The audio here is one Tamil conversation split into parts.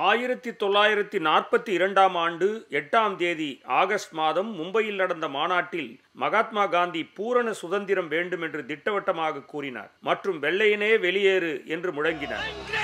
ஆயிரத்தி தொள்ளாயிரத்தி நாற்பத்தி இரண்டாம் ஆண்டு எட்டாம் தேதி ஆகஸ்ட் மாதம் மும்பையில் நடந்த மாநாட்டில் மகாத்மா காந்தி பூரண சுதந்திரம் வேண்டும் என்று திட்டவட்டமாக கூறினார் மற்றும் வெள்ளையனே வெளியேறு என்று முழங்கினார்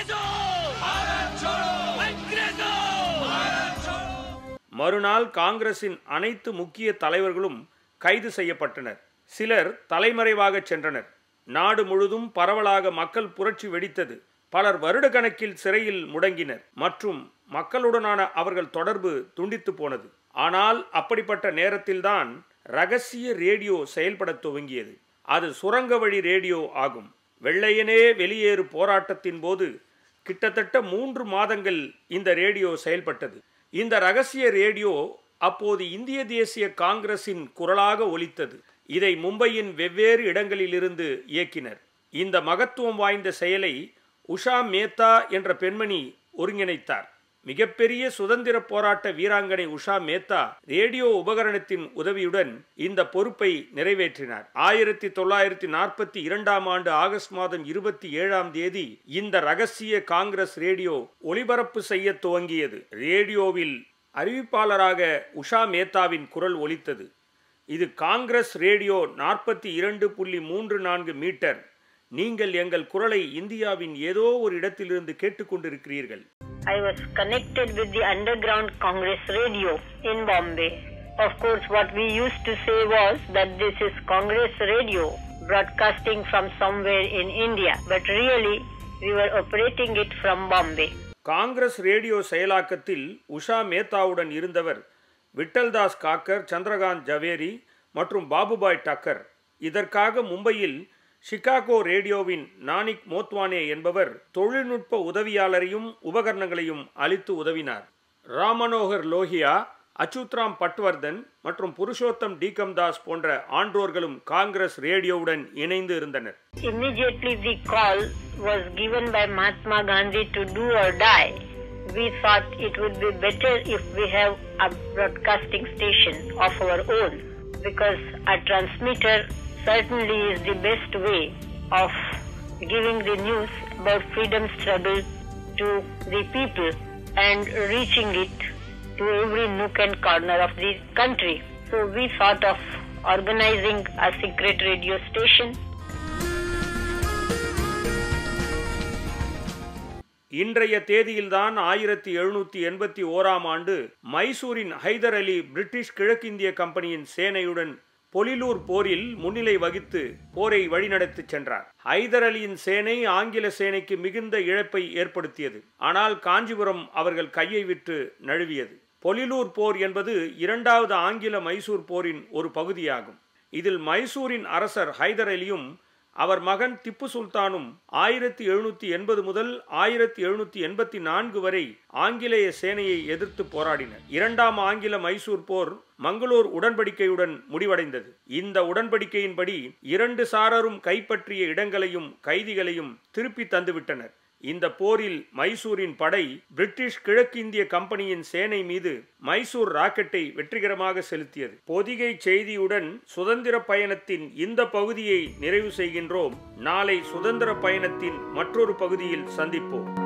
மறுநாள் காங்கிரசின் அனைத்து முக்கிய தலைவர்களும் கைது செய்யப்பட்டனர் சிலர் தலைமறைவாக சென்றனர் நாடு முழுதும் பரவலாக மக்கள் புரட்சி வெடித்தது பலர் வருடக்கணக்கில் சிறையில் முடங்கினர் மற்றும் மக்களுடனான அவர்கள் தொடர்பு துண்டித்து போனது ஆனால் அப்படிப்பட்ட நேரத்தில்தான் ரகசிய ரேடியோ செயல்பட துவங்கியது அது சுரங்க வழி ரேடியோ ஆகும் வெள்ளையனே வெளியேறு போராட்டத்தின் போது கிட்டத்தட்ட மூன்று மாதங்கள் இந்த ரேடியோ செயல்பட்டது இந்த ரகசிய ரேடியோ அப்போது இந்திய தேசிய காங்கிரசின் குரலாக ஒலித்தது இதை மும்பையின் வெவ்வேறு இடங்களிலிருந்து இயக்கினர் இந்த மகத்துவம் வாய்ந்த செயலை உஷா மேத்தா என்ற பெண்மணி ஒருங்கிணைத்தார் மிகப்பெரிய சுதந்திர போராட்ட வீராங்கனை உஷா மேத்தா ரேடியோ உபகரணத்தின் உதவியுடன் இந்த பொறுப்பை நிறைவேற்றினார் ஆயிரத்தி தொள்ளாயிரத்தி நாற்பத்தி இரண்டாம் ஆண்டு ஆகஸ்ட் மாதம் இருபத்தி ஏழாம் தேதி இந்த ரகசிய காங்கிரஸ் ரேடியோ ஒளிபரப்பு செய்ய துவங்கியது ரேடியோவில் அறிவிப்பாளராக உஷா மேத்தாவின் குரல் ஒலித்தது இது காங்கிரஸ் ரேடியோ நாற்பத்தி இரண்டு புள்ளி மூன்று நான்கு மீட்டர் நீங்கள் எங்கள் குரலை இந்தியாவின் ஏதோ ஒரு இடத்திலிருந்து கேட்டுக்கொண்டிருக்கிறீர்கள் I was connected with the underground Congress radio in Bombay. Of course, what we used to say was that this is Congress radio broadcasting from somewhere in India, but really we were operating it from Bombay. Congress radio செயலாக்கத்தில் உஷா மேத்தாவுடன் இருந்தவர் விட்டல்தாஸ் காக்கர் சந்திரகாந்த் ஜவேரி மற்றும் பாபுபாய் டக்கர் இதற்காக மும்பையில் சிகாகோ ரேடியோவின் நானிக் மோத்வானே என்பவர் தொழில்நுட்ப உதவியாளரையும் உபகரணங்களையும் அளித்து உதவினார் ராமனோகர் லோஹியா அச்சுத்ராம் பட்வர்தன் மற்றும் புருஷோத்தம் டீகம்தாஸ் போன்ற ஆன்றோர்களும் காங்கிரஸ் ரேடியோவுடன் இணைந்து இருந்தனர் Immediately the call was given by Mahatma Gandhi to do or die. We thought it would be better if we have a broadcasting station of our own because a transmitter certainly is the best way of giving the news about freedom struggle to the people and reaching it to every nook and corner of the country. So we thought of organizing a secret radio station இன்றைய தேதியில்தான் ஆயிரத்தி எழுநூத்தி எண்பத்தி ஓராம் ஆண்டு மைசூரின் ஹைதர் அலி பிரிட்டிஷ் கிழக்கிந்திய கம்பெனியின் சேனையுடன் பொலிலூர் போரில் முன்னிலை வகித்து போரை வழிநடத்திச் சென்றார் ஹைதர் அலியின் சேனை ஆங்கில சேனைக்கு மிகுந்த இழப்பை ஏற்படுத்தியது ஆனால் காஞ்சிபுரம் அவர்கள் கையை விட்டு நழுவியது பொலிலூர் போர் என்பது இரண்டாவது ஆங்கில மைசூர் போரின் ஒரு பகுதியாகும் இதில் மைசூரின் அரசர் ஹைதர் அலியும் அவர் மகன் திப்பு சுல்தானும் ஆயிரத்தி எழுநூத்தி எண்பது முதல் ஆயிரத்தி எழுநூத்தி எண்பத்தி நான்கு வரை ஆங்கிலேய சேனையை எதிர்த்து போராடினர் இரண்டாம் ஆங்கில மைசூர் போர் மங்களூர் உடன்படிக்கையுடன் முடிவடைந்தது இந்த உடன்படிக்கையின்படி இரண்டு சாரரும் கைப்பற்றிய இடங்களையும் கைதிகளையும் திருப்பி தந்துவிட்டனர் இந்த போரில் மைசூரின் படை பிரிட்டிஷ் கிழக்கிந்திய கம்பெனியின் சேனை மீது மைசூர் ராக்கெட்டை வெற்றிகரமாக செலுத்தியது பொதிகை செய்தியுடன் சுதந்திர பயணத்தின் இந்த பகுதியை நிறைவு செய்கின்றோம் நாளை சுதந்திர பயணத்தின் மற்றொரு பகுதியில் சந்திப்போம்